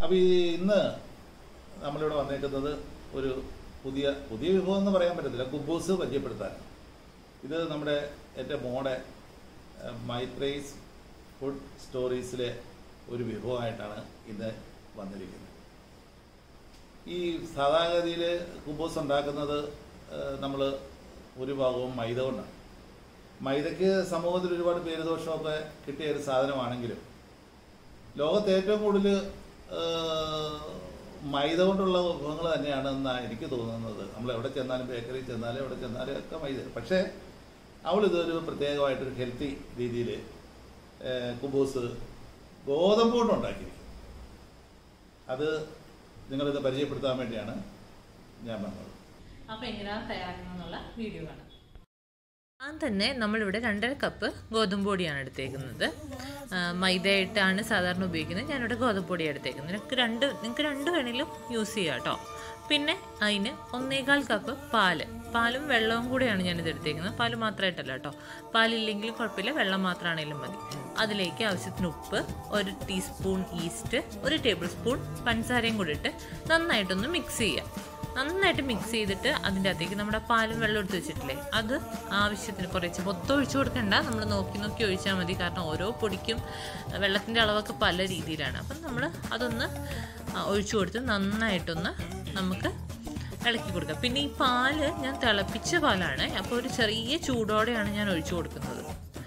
അപ്പോൾ ഈ ഇന്ന് നമ്മളിവിടെ വന്നേക്കുന്നത് ഒരു പുതിയ പുതിയ വിഭവം എന്ന് പറയാൻ പറ്റത്തില്ല കുബൂസ് പരിചയപ്പെടുത്താൻ ഇത് നമ്മുടെ എൻ്റെ മോടെ മൈത്രേസ് ഫുഡ് സ്റ്റോറീസിലെ ഒരു വിഭവമായിട്ടാണ് ഇന്ന് വന്നിരിക്കുന്നത് ഈ സാധാരണഗതിയിൽ കുബൂസ് ഉണ്ടാക്കുന്നത് നമ്മൾ ഒരു ഭാഗവും മൈദ കൊണ്ടാണ് മൈദയ്ക്ക് സമൂഹത്തിൽ ഒരുപാട് പേരുദോഷമൊക്കെ കിട്ടിയ ഒരു സാധനമാണെങ്കിലും ലോകത്ത് ഏറ്റവും കൂടുതൽ മൈദ കൊണ്ടുള്ള വിഭവങ്ങൾ തന്നെയാണെന്നാണ് എനിക്ക് തോന്നുന്നത് നമ്മൾ എവിടെ ചെന്നാലും ബേക്കറി ചെന്നാലും എവിടെ ചെന്നാലും ഒക്കെ മൈദ പക്ഷേ അവൾ ഇതൊരു പ്രത്യേകമായിട്ടൊരു ഹെൽത്തി രീതിയിൽ കുബൂസ് ഗോതമ്പ് കൊണ്ട് ഉണ്ടാക്കിയിരിക്കും അത് നിങ്ങളിത് പരിചയപ്പെടുത്താൻ വേണ്ടിയാണ് ഞാൻ വന്നത് അപ്പോൾ എങ്ങനെയാണ് തയ്യാറാക്കുന്നതെന്നുള്ള വീഡിയോ കാണാം ആദ്യം തന്നെ നമ്മളിവിടെ രണ്ടര കപ്പ് ഗോതമ്പ് പൊടിയാണ് എടുത്തേക്കുന്നത് ആ, മൈദയായിട്ടാണ് സാധാരണ ഉപയോഗിക്കുന്നത് ഞാനിവിടെ ഗോതമ്പ് പൊടിയാണ് എടുത്തേക്കുന്നത് നിങ്ങൾക്ക് രണ്ട് നിങ്ങൾക്ക് രണ്ട് വേണമെങ്കിലും യൂസ് ചെയ്യാം കേട്ടോ പിന്നെ അതിന് ഒന്നേകാൽ കപ്പ് പാല് പാലും വെള്ളവും കൂടെയാണ് ഞാനിത് എടുത്തേക്കുന്നത് പാല് മാത്രമായിട്ടല്ല കേട്ടോ പാലില്ലെങ്കിലും കുഴപ്പമില്ല വെള്ളം മാത്രമാണെങ്കിലും മതി അതിലേക്ക് ആവശ്യത്തിന് ഉപ്പ് ഒരു ടീസ്പൂൺ ഈസ്റ്റ് ഒരു ടേബിൾ സ്പൂൺ പഞ്ചസാരയും കൂടി ഇട്ട് നന്നായിട്ടൊന്ന് മിക്സ് ചെയ്യാം നന്നായിട്ട് മിക്സ് ചെയ്തിട്ട് അതിൻ്റെ അകത്തേക്ക് നമ്മുടെ പാലും വെള്ളം എടുത്ത് വെച്ചിട്ടില്ലേ അത് ആവശ്യത്തിന് കുറച്ച് മൊത്തം ഒഴിച്ചു കൊടുക്കണ്ട നമ്മൾ നോക്കി നോക്കി ഒഴിച്ചാൽ മതി കാരണം ഓരോ പൊടിക്കും വെള്ളത്തിൻ്റെ അളവൊക്കെ പല രീതിയിലാണ് അപ്പം നമ്മൾ അതൊന്ന് ആ, ഒഴിച്ചു കൊടുത്ത് നന്നായിട്ടൊന്ന് നമുക്ക് ഇളക്കി കൊടുക്കുക പിന്നെ ഈ പാല് ഞാൻ തിളപ്പിച്ച പാലാണ് അപ്പോൾ ഒരു ചെറിയ ചൂടോടെയാണ് ഞാൻ ഒഴിച്ചു കൊടുക്കുന്നത്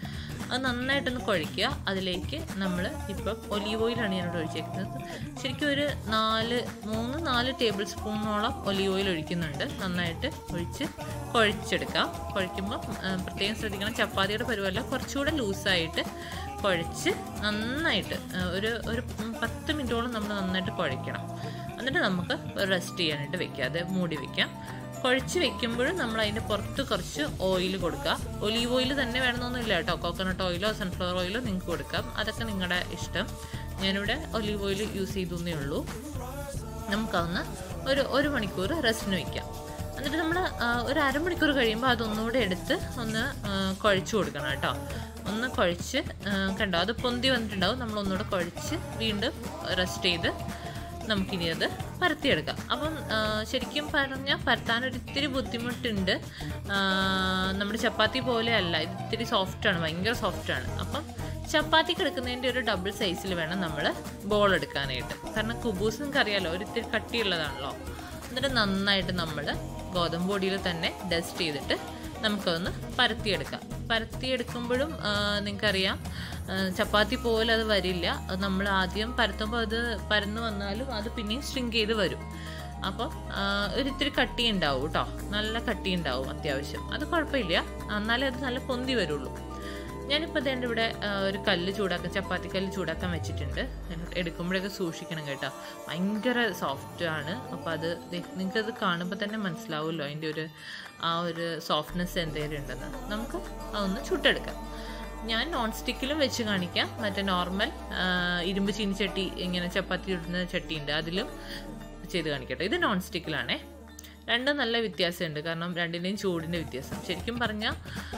അത് നന്നായിട്ടൊന്ന് കുഴയ്ക്കുക അതിലേക്ക് നമ്മൾ ഇപ്പം ഒലീവ് ഓയിലാണ് ഞാനിവിടെ ഒഴിച്ചേക്കുന്നത് ശരിക്കും ഒരു നാല് മൂന്ന് നാല് ടേബിൾ സ്പൂണോളം ഒലീവ് ഓയിൽ ഒഴിക്കുന്നുണ്ട് നന്നായിട്ട് ഒഴിച്ച് കുഴച്ചെടുക്കാം കുഴയ്ക്കുമ്പോൾ ആ, പ്രത്യേകം ശ്രദ്ധിക്കണം ചപ്പാത്തിയുടെ പരുവല്ല കുറച്ചുകൂടെ ലൂസായിട്ട് കുഴച്ച് നന്നായിട്ട് ആ, ഒരു ഒരു പത്ത് മിനിറ്റോളം നമ്മൾ നന്നായിട്ട് കുഴയ്ക്കണം എന്നിട്ട് നമുക്ക് റെസ്റ്റ് ചെയ്യാനായിട്ട് വെക്കാം അത് മൂടി വെക്കാം കുഴച്ച് വെക്കുമ്പോഴും നമ്മൾ അതിൻ്റെ പുറത്ത് കുറച്ച് ഓയിൽ കൊടുക്കുക ഒലീവ് ഓയിൽ തന്നെ വേണമെന്നൊന്നുമില്ല കേട്ടോ കോക്കനട്ട് ഓയിലോ സൺഫ്ലവർ ഓയിലോ നിങ്ങൾക്ക് കൊടുക്കാം അതൊക്കെ നിങ്ങളുടെ ഇഷ്ടം ഞാനിവിടെ ഒലീവ് ഓയിൽ യൂസ് ചെയ്തേ ഉള്ളൂ നമുക്കതൊന്ന് ഒരു ഒരു മണിക്കൂർ റെസ്റ്റിന് വയ്ക്കാം എന്നിട്ട് നമ്മൾ ഒരു അരമണിക്കൂർ കഴിയുമ്പോൾ അതൊന്നുകൂടെ എടുത്ത് ഒന്ന് ആ, കുഴച്ച് കൊടുക്കണം കേട്ടോ ഒന്ന് കുഴച്ച് ആ, കണ്ടോ അത് പൊന്തി വന്നിട്ടുണ്ടാവും നമ്മൾ ഒന്നുകൂടെ കുഴച്ച് വീണ്ടും റെസ്റ്റ് ചെയ്ത് നമുക്കിനി അത് പരത്തിയെടുക്കാം അപ്പം ആ, ശരിക്കും പറഞ്ഞാൽ പരത്താൻ ഒരു ഇത്തിരി ബുദ്ധിമുട്ടുണ്ട് ആ, നമ്മുടെ ചപ്പാത്തി പോലെ അല്ല ഇത് ഇത്തിരി സോഫ്റ്റാണ് ഭയങ്കര സോഫ്റ്റാണ് അപ്പം ചപ്പാത്തിക്ക് എടുക്കുന്നതിൻ്റെ ഒരു ഡബിൾ സൈസിൽ വേണം നമ്മൾ ബോൾ എടുക്കാനായിട്ട് കാരണം കുബൂസ് നിങ്ങൾക്ക് അറിയാലോ ഒരു ഇത്തിരി കട്ടിയുള്ളതാണല്ലോ എന്നിട്ട് നന്നായിട്ട് നമ്മൾ ഗോതമ്പ് പൊടിയിൽ തന്നെ ഡസ്റ്റ് ചെയ്തിട്ട് നമുക്കതൊന്ന് പരത്തിയെടുക്കാം പരത്തിയെടുക്കുമ്പോഴും ആ, നിങ്ങൾക്കറിയാം ആ, ചപ്പാത്തി പോലെ അത് വരില്ല അത് നമ്മൾ ആദ്യം പരത്തുമ്പോൾ അത് പരന്ന് വന്നാലും അത് പിന്നെയും സ്ട്രിങ്ക് ചെയ്ത് വരും അപ്പം ആ, ഒരു ഇത്തിരി കട്ടി ഉണ്ടാവും കേട്ടോ നല്ല കട്ടി ഉണ്ടാവും അത്യാവശ്യം അത് കുഴപ്പമില്ല എന്നാലേ അത് നല്ല പൊന്തി വരുള്ളൂ ഞാനിപ്പോൾ അതേണ്ട ഇവിടെ ആ, ഒരു കല്ല് ചൂടാക്കാൻ ചപ്പാത്തി കല്ല് ചൂടാക്കാൻ വെച്ചിട്ടുണ്ട് എടുക്കുമ്പോഴൊക്കെ സൂക്ഷിക്കണം കേട്ടോ ഭയങ്കര സോഫ്റ്റ് ആണ് അപ്പോൾ അത് നിങ്ങൾക്കത് കാണുമ്പോൾ തന്നെ മനസ്സിലാവുമല്ലോ അതിൻ്റെ ഒരു ആ ഒരു സോഫ്റ്റ്നെസ് എന്തെങ്കിലും ഉണ്ടെന്ന് നമുക്ക് അതൊന്ന് ചുട്ടെടുക്കാം ഞാൻ നോൺ സ്റ്റിക്കിലും വെച്ച് കാണിക്കാം മറ്റേ നോർമൽ ഇരുമ്പ് ചീനിച്ചട്ടി ഇങ്ങനെ ചപ്പാത്തി ഇടുന്ന ചട്ടിയുണ്ട് അതിലും ചെയ്ത് കാണിക്കട്ടെ ഇത് നോൺ സ്റ്റിക്കിലാണേ രണ്ടും നല്ല വ്യത്യാസമുണ്ട് കാരണം രണ്ടിൻ്റെയും ചൂടിൻ്റെ വ്യത്യാസം ശരിക്കും പറഞ്ഞാൽ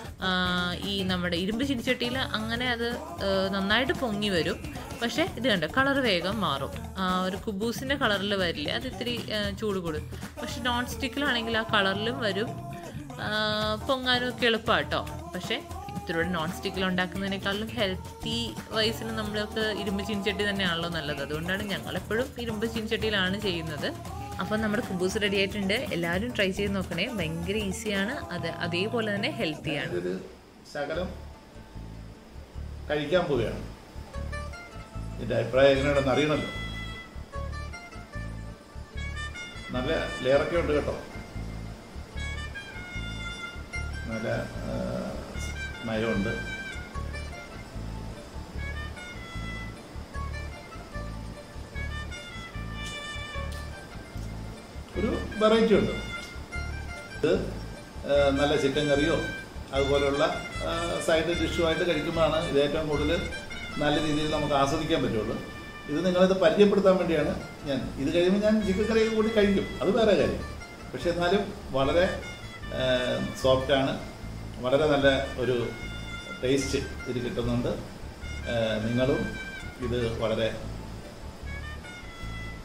ഈ നമ്മുടെ ഇരുമ്പ് ചിനിച്ചട്ടിയിൽ അങ്ങനെ അത് ആ, നന്നായിട്ട് പൊങ്ങി വരും പക്ഷേ ഇത് കണ്ട കളർ വേഗം മാറും ആ, ഒരു കുബൂസിൻ്റെ കളറിൽ വരില്ല അത് ഇത്തിരി ആ, ചൂട് കൂടും പക്ഷെ നോൺ സ്റ്റിക്കിലാണെങ്കിൽ ആ കളറിലും വരും ആ, പൊങ്ങാനും ഒക്കെ എളുപ്പമാണ് കേട്ടോ പക്ഷേ ഇത്തിരി നോൺ സ്റ്റിക്കിൽ ഉണ്ടാക്കുന്നതിനേക്കാളും ഹെൽത്തി വൈസിന് നമ്മൾക്ക് ഇരുമ്പ് ചീനിച്ചട്ടി തന്നെയാണല്ലോ നല്ലത് അതുകൊണ്ടാണ് ഞങ്ങളെപ്പോഴും ഇരുമ്പ് ചീനിച്ചട്ടിയിലാണ് ചെയ്യുന്നത് അപ്പം നമ്മുടെ കുബൂസ് റെഡി ആയിട്ടുണ്ട് എല്ലാവരും ട്രൈ ചെയ്ത് നോക്കണേ ഭയങ്കര ഈസിയാണ് അത് അതേപോലെ തന്നെ ഹെൽത്തിയാണ് ഇതൊരു ശകലം കഴിക്കാൻ പോവുകയാണ് ഇതിൻ്റെ അഭിപ്രായം എങ്ങനെയാണെന്ന് അറിയണമല്ലോ നല്ല ലെയറൊക്കെ ഉണ്ട് കേട്ടോ നല്ല ആ, മയമുണ്ട് ഒരു വെറൈറ്റി ഉണ്ട് ഇത് ആ, നല്ല ചിക്കൻ കറിയോ അതുപോലെയുള്ള സൈഡ് ഡിഷുമായിട്ട് കഴിക്കുമ്പോഴാണ് ഇത് ഏറ്റവും കൂടുതൽ നല്ല രീതിയിൽ നമുക്ക് ആസ്വദിക്കാൻ പറ്റുള്ളൂ ഇത് നിങ്ങളിത് പരിചയപ്പെടുത്താൻ വേണ്ടിയാണ് ഞാൻ ഇത് കഴിയുമ്പോൾ ഞാൻ ചിക്കൻ കറിയൊക്കെ കൂടി കഴിക്കും അത് വേറെ കാര്യം പക്ഷെ എന്നാലും വളരെ സോഫ്റ്റാണ് വളരെ നല്ല ഒരു ടേസ്റ്റ് ഇത് കിട്ടുന്നുണ്ട് ആ, നിങ്ങളും ഇത് വളരെ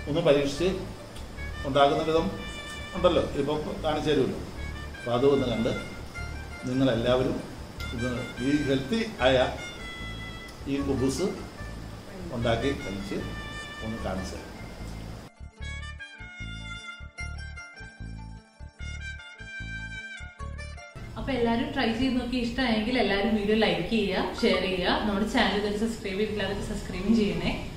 ഒന്ന് പരീക്ഷിച്ച് ഉണ്ടാക്കുന്ന വിധം ഉണ്ടല്ലോ ഇപ്പം കാണിച്ചു തരുമല്ലോ അപ്പോൾ അതും ഒന്ന് കണ്ട് നിങ്ങളെല്ലാവരും ഇത് ഈ ഹെൽത്തി ആയ ഈ കുബൂസ് ഉണ്ടാക്കി കഴിച്ച് ഒന്ന് കാണിച്ചു തരാം അപ്പൊ എല്ലാവരും ട്രൈ ചെയ്ത് നോക്കി ഇഷ്ടമായെങ്കിൽ എല്ലാവരും വീഡിയോ ലൈക്ക് ചെയ്യുക ഷെയർ ചെയ്യുക നമ്മുടെ ചാനൽ ഇതുവരെ സബ്സ്ക്രൈബ് ചെയ്തിട്ടില്ല അതൊക്കെ സബ്സ്ക്രൈബും ചെയ്യണേ